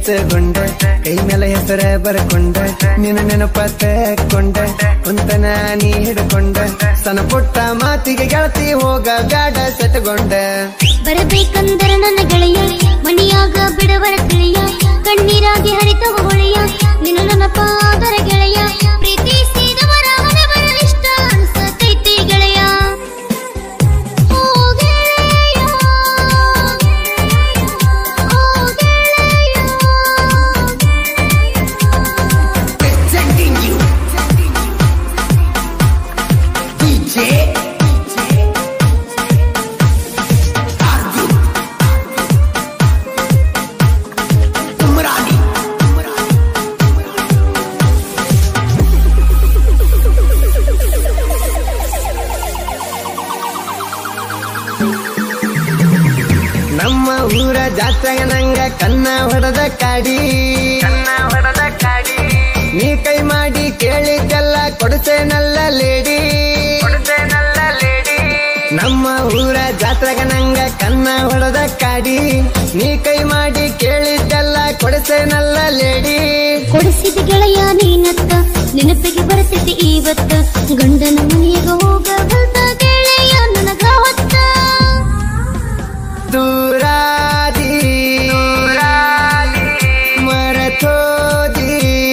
ಹಚ್ಚಗೊಂಡ ಕೈ ಮೇಲೆ ಹೆಸರ ಬರ್ಕೊಂಡ ನಿನ್ನ ನೆನಪ ತೆಕ್ಕೊಂಡ ಕುಂತನ ನೀ ಹಿಡ್ಕೊಂಡ ಸಣ್ಣ ಪುಟ್ಟ ಮಾತಿಗೆ ಗೆಳತಿ ಹೋಗ ಗಾಡ ಸೆಟ್ಗೊಂಡ ಬರಬೇಕಂದರ ನನ್ನ ಗೆಳೆಯ ಮಣಿಯಾಗ ಬಿಡವರ ತಿಳಿಯ ಕಣ್ಣೀರಾಗಿ ಹರಿತವ ಹೊಳೆಯ ನಿನ್ನ ನೆನಪಾದರ ಗೆಳೆಯ ಪ್ರೀತಿಸಿದವರ ಹಣವರ ಇಷ್ಟ ಅನ್ಸತೈತಿ ಗೆಳೆಯ ಓ ಗೆಳೆಯ ಓ ಗೆಳೆಯ Presenting you DJ Ardu Umrani ನಮ್ಮ ಊರ ಜಾತ್ರೆಗ ನಂಗ ಕನ್ನ ಹೊಡೆದ ಕಾಡಿ ಕನ್ನ ಹೊಡೆದ ಕಾಡಿ ನೀ ಕೈ ಮಾಡಿ ಕೇಳಿದ್ದೆಲ್ಲ ಕೊಡ್ತೇನಲ್ಲ ಲೇಡಿ ಕೊಡ್ತೇನಲ್ಲ ಲೇಡಿ ನಮ್ಮ ಊರ ಜಾತ್ರೆಗ ನಂಗ ಕನ್ನ ಹೊಡೆದ ಕಾಡಿ ನೀ ಕೈ ಮಾಡಿ ಕೇಳಿದ್ದೆಲ್ಲ ಕೊಡ್ತೇನಲ್ಲ ಲೇಡಿ ಕೊಡಿಸಿದ ಗೆಳೆಯ ನೀನತ್ತ ನೆನಪಿಗೆ ಬರ್ತೈತಿ ಇವತ್ತ ಗಂಡನ ಮನೆಗೆ ಹೋಗ ಬಂದ ಗೆಳೆಯ ನನಗ ಹೊತ್ತ ದೂರಾದಿ ಮರತೋದಿ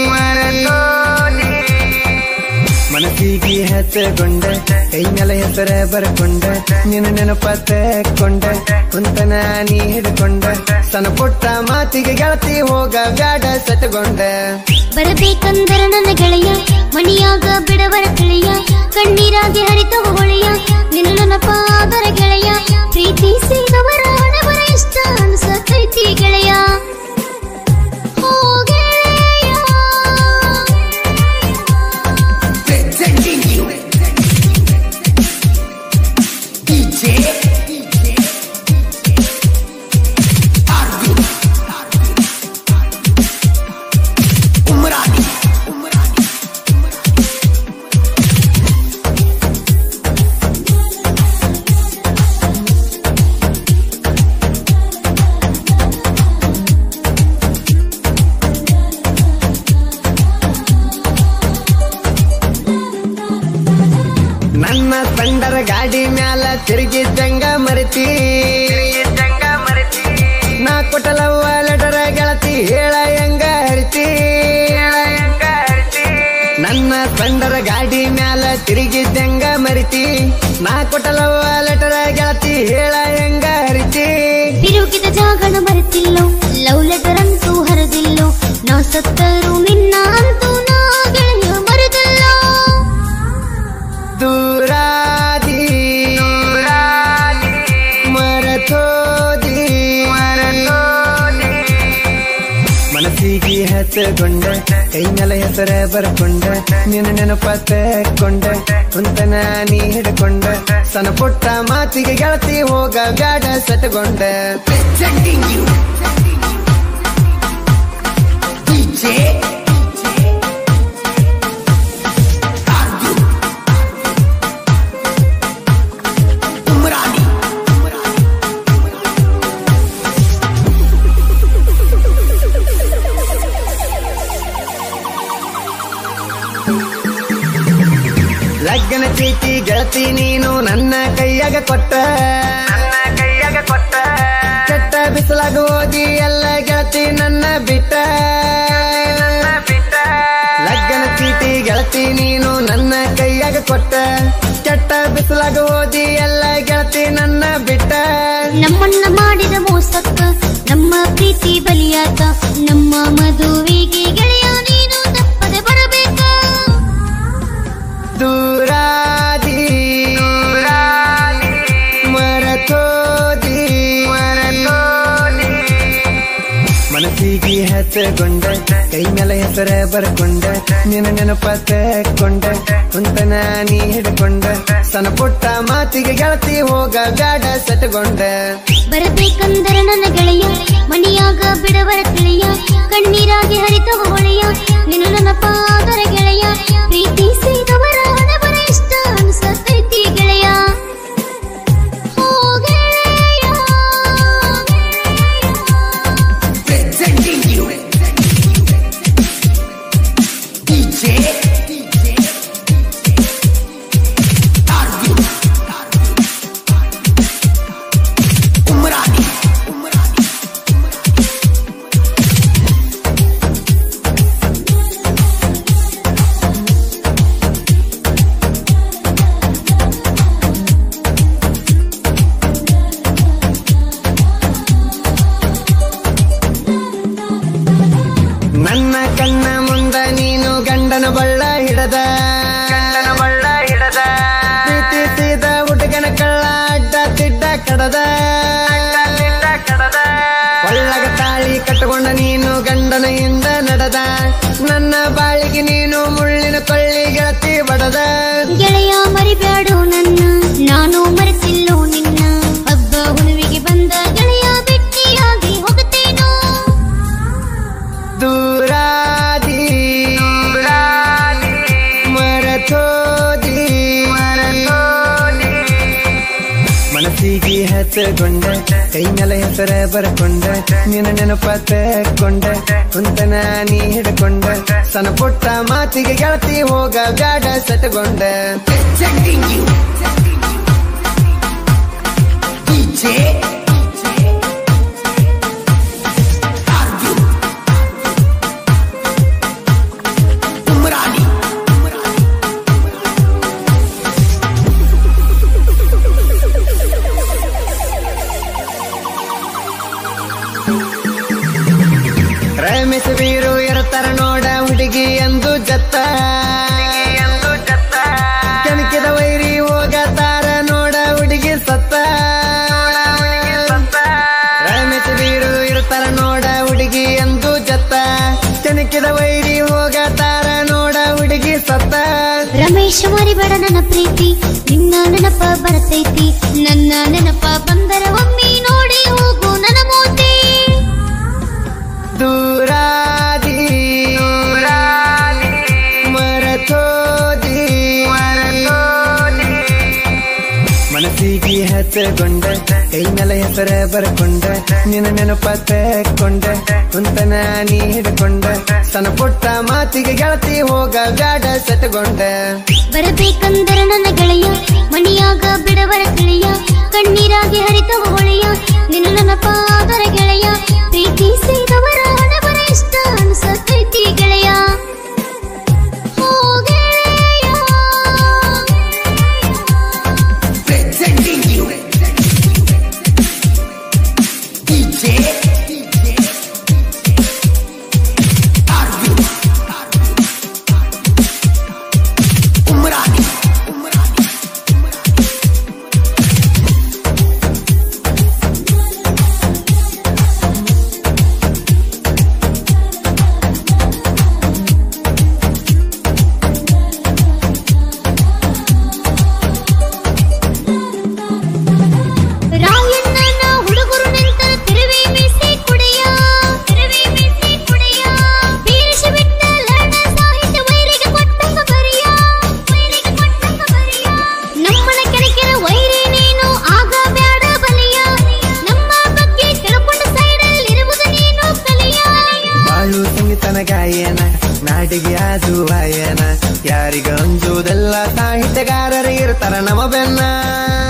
ಮನಸ್ಸಿಗೆ ಹಚ್ಚಗೊಂಡ ಕೈ ಮೇಲೆ ಹೆಸರ ಬರ್ಕೊಂಡ ನಿನ್ನ ನೆನಪ ತೆಕ್ಕೊಂಡ ಕುಂತನ ನೀ ಹಿಡ್ಕೊಂಡ ಸಣ್ಣ ಪುಟ್ಟ ಮಾತಿಗೆ ಗೆಳತಿ ಹೋಗ ಬ್ಯಾಡ ಸೆಟ್ಗೊಂಡ ಬರಬೇಕಂದರ ನನ್ನ ಗೆಳೆಯ ಮಣಿಯಾಗ ಬಿಡವರ ತಿಳಿಯ ಕಣ್ಣೀರಾಗಿ ಹರಿತವ ಹೊಳೆಯ ನಿನ್ನ ನೆನಪಾದರ ಗೆಳೆಯ ಪ್ರೀತಿಸಿದವರ ಹಣವರ ಇಷ್ಟ ಅನ್ಸತೈತಿ ಗೆಳೆಯ ಓ ಗೆಳೆಯ Presenting you DJ Ardu Umrani ನನ್ನ ತಂಡರ ಗಾಡಿ ಮ್ಯಾಲ ತಿರುಗಿದ್ದಂಗ ಮರಿತಿ ನಾ ಕೊಟ್ಟಲವ್ವ ಲೆಟರ ಗೆಳತಿ ಹೇಳ ಹೆಂಗ ಹರಿತಿ ನನ್ನ ತಂಡರ ಗಾಡಿ ಮ್ಯಾಲ ತಿರುಗಿದ್ದಂಗ ಮರಿತಿ ನಾ ಕೊಟ್ಟಲವ್ವ ಲೆಟರ ಗೆಳತಿ ಹೇಳ ಹೆಂಗ ಹರಿತಿ ತಿರುಗಿದ ಜಾಗಣ ಬರುತ್ತಿಲ್ಲೋ ಲವ್ ಲೆಟರ್ ಅಂತೂ ಹರಿದಿಲ್ಲೋ ನಾ ಸತ್ತರು ನಿನ್ನ ಅಂತೂ ನಾ ಗೆಳೆಯ ಮರೆದಲ್ಲೋ ದೂರಾದಿ ಮರತೋದಿ ಮನಸ್ಸಿಗೆ ಹಚ್ಚಗೊಂಡ ಕೈ ಮೇಲೆ ಹೆಸರ ಬರ್ಕೊಂಡ ನಿನ್ನ ನೆನಪ ತೆಕ್ಕೊಂಡ ಕುಂತನ ನೀ ಹಿಡ್ಕೊಂಡ ಸಣ್ಣ ಪುಟ್ಟ ಮಾತಿಗೆ ಗೆಳತಿ ಹೋಗ ಬ್ಯಾಡ ಸೆಟ್ಗೊಂಡ DJ Ardu Umrani ಲಗ್ನ ಚೀಟಿ ಗೆಳತಿ ನೀನು ನನ್ನ ಕೈಯಾಗ ಕೊಟ್ಟ ನನ್ನ ಕೈಯಾಗ ಕೊಟ್ಟ ಕೆಟ್ಟ ಬಿಸಿಲಾಗ ಹೋಗಿ ಎಲ್ಲ ಗೆಳತಿ ನನ್ನ ಬಿಟ್ಟ ಲಗ್ನ ಚೀಟಿ ಗೆಳತಿ ನೀನು ನನ್ನ ಕೈಯಾಗ ಕೊಟ್ಟ ಕೆಟ್ಟ ಬಿಸಿಲಾಗ ಓದಿ ಎಲ್ಲ ಗೆಳತಿ ನನ್ನ ಬಿಟ್ಟ ನಮ್ಮನ್ನ ಮಾಡಿದ ಮೋಸಕ್ಕ ನಮ್ಮ ಪ್ರೀತಿ ಬಲಿಯಾತ ನಮ್ಮ ಮದುವೆಗೆ ಗೆಳೆಯ ನೀನು ತಪ್ಪದೆ ಬರಬೇಕ ದೂರಾದಿ ಮರತೋದಿ ಮನಸ್ಸಿಗೆ ಹಚ್ಚಗೊಂಡ ಕೈ ಮೇಲೆ ಹೆಸರ ಬರ್ಕೊಂಡ ನಿನ್ನ ನೆನಪ ತೆಕ್ಕೊಂಡ ಕುಂತನ ನೀ ಹಿಡ್ಕೊಂಡ ಸಣ್ಣ ಪುಟ್ಟ ಮಾತಿಗೆ ಗೆಳತಿ ಹೋಗ ಬ್ಯಾಡ ಸೆಟ್ಗೊಂಡ ಬರಬೇಕಂದರ ನನ್ನ ಗೆಳೆಯ ಮಣಿಯಾಗ ಬಿಡವರ ತಿಳಿಯ ಕಣ್ಣೀರಾಗಿ ಹರಿತವ ಹೊಳೆಯ ನಿನ್ನ ನೆನಪಾದರ ಗೆಳೆಯ ಪ್ರೀತಿಸಿದವರ ಹಣವರ ಇಷ್ಟ ಅನ್ಸತೈತಿ ಗೆಳೆಯ ಓ ಗೆಳೆಯ Presenting you ಹಿಡದ ಗಂಡನ ಬಳ್ಳ ಹಿಡದ ಪ್ರೀತಿಸಿದ ಹುಡುಗನ ಕಳ್ಳ ಅಡ್ಡ ತಿಡ್ಡ ಕಡದ ಅಡ್ಡ ಕಡದ ಒಳ್ಳಗ ತಾಳಿ ಕಟ್ಟಕೊಂಡ ನೀನು ಗಂಡನ ಹಿಂದ ನಡೆದ ನನ್ನ ಬಾಳಿಗೆ ನೀನು ಮುಳ್ಳಿನ ಕೊಳ್ಳಿ ಗೆಳತಿ ಬಡದ ಗೆಳೆಯ ಮರಿಬ್ಯಾಡು ನನ್ನ ನಾನು ಮರೆತಿಲ್ಲೋ ನಿನ್ನ ಹಬ್ಬ ಹುಣ್ಣಿಮೆಗೆ ಬಂದ ಗೆಳೆಯ ಭೇಟಿಯಾಗಿ ಹೋಗುತ್ತೇನೋ ದೂರಾದಿ ಮರತೋದಿ ಮನಸ್ಸಿಗೆ ಹತ್ತಕೊಂಡ ಕೈ ಮೇಲೆ ಹೆಸರ ಬರ್ಕೊಂಡ ನಿನ್ನ ನೆನಪ ತಕೊಂಡ ಕುಂತನ ನೀ ಹಿಡ್ಕೊಂಡ ಸಣ್ಣ ಪುಟ್ಟ ಮಾತಿಗೆ ಗೆಳತಿ ಹೋಗ ಬ್ಯಾಡ ಸಟ್ಕೊಂಡ ರಮೇಶ ಬೀರು ಇರತಾರ ನೋಡ ಹುಡುಗಿ ಎಂದು ಜತ್ತ ಎಂದು ಜತ್ತ ಕೆಣಕಿದ ವೈರಿ ಹೋಗತಾರ ನೋಡ ಹುಡುಗಿ ಸತ್ತ ಸತ್ತ ರಮೇಶ ಬೀರು ಇರ್ತಾರ ನೋಡ ಹುಡುಗಿ ಎಂದು ಜತ್ತ ಕೆಣಕಿದ ವೈರಿ ಹೋಗತಾರ ನೋಡ ಹುಡುಗಿ ಸತ್ತ ರಮೇಶ ಮರಿಬೇಡ ನನ್ನ ಪ್ರೀತಿ ನಿನ್ನ ನೆನಪ ಬರ್ತೈತಿ ನನ್ನ ನೆನಪ ಬಂದರ ಒಮ್ಮೆ ನೋಡಿ ಹೋಗು ನನ್ನ ಮೋತಿ ದೂರಾದಿ ಮರತೋದಿ ಮನಸ್ಸಿಗೆ ಹತ್ತಕೊಂಡ ಕೈ ಮೇಲೆ ಹೆಸರ ಬರ್ಕೊಂಡ ನಿನ್ನ ನೆನಪ ತಕೊಂಡ ಕುಂತನ ನೀ ಹಿಡ್ಕೊಂಡ ಸಣ್ಣ ಪುಟ್ಟ ಮಾತಿಗೆ ಗೆಳತಿ ಹೋಗ ಬ್ಯಾಡ ಸಟ್ಕೊಂಡ ಬರಬೇಕಂದರ ನನ್ನ ಗೆಳೆಯ ಮಣಿಯಾಗ ಬಿಡವರ ಗೆಳೆಯ ಕಣ್ಣೀರಾಗಿ ಹರಿತ ಹೊಳೆಯ ನಿನ್ನ ನೆನಪಾದರ ಗೆಳೆಯ ಪ್ರೀತಿಸಿದವರ ಹಣವರ ಇಷ್ಟ ಅನ್ಸತೈತಿ ಗೆಳೆಯ ಹೋ ಗೆಳೆಯ ರಾಯಣ್ಣನ ಹುಡುಗರು ನಿಂತ ತಿರುವಿ ಮೀಸೆ ಕುಡಿಯ ತಿರುವಿ ಮೀಸೆ ಕುಡಿಯ ಬೀರಿಸಿ ಬಿಟ್ಟ ಲರಣ ಸಾಹಿತ್ಯ ವೈರಿಗೆ ಕೊಟ್ಟಂಗ ಬರಿಯ ವೈರಿಗೆ ಕೊಟ್ಟಂಗ ಬರಿಯ ನಮ್ಮನ ಕೆಣಕಿನ ವೈರಿ ನೀನು ಆಗ ಬ್ಯಾಡ ಬಲಿಯ ನಮ್ಮ ಬಗ್ಗೆ ತಿಳ್ಕೊಂಡ ಸೈಡಲ್ಲಿ ಇರುವುದು ನೀನು ಕಲಿಯ ಬಾಳು ಸಂಗೀತನ ಗಾಯನ ನಾಡಿಗೆ ಅದು ವಾಯನ ಯಾರಿಗ ಅಂಜುವುದೆಲ್ಲ ಸಾಹಿತ್ಯಗಾರರು ಇರ್ತಾರ ನಮ್ಮ ಬೆನ್ನ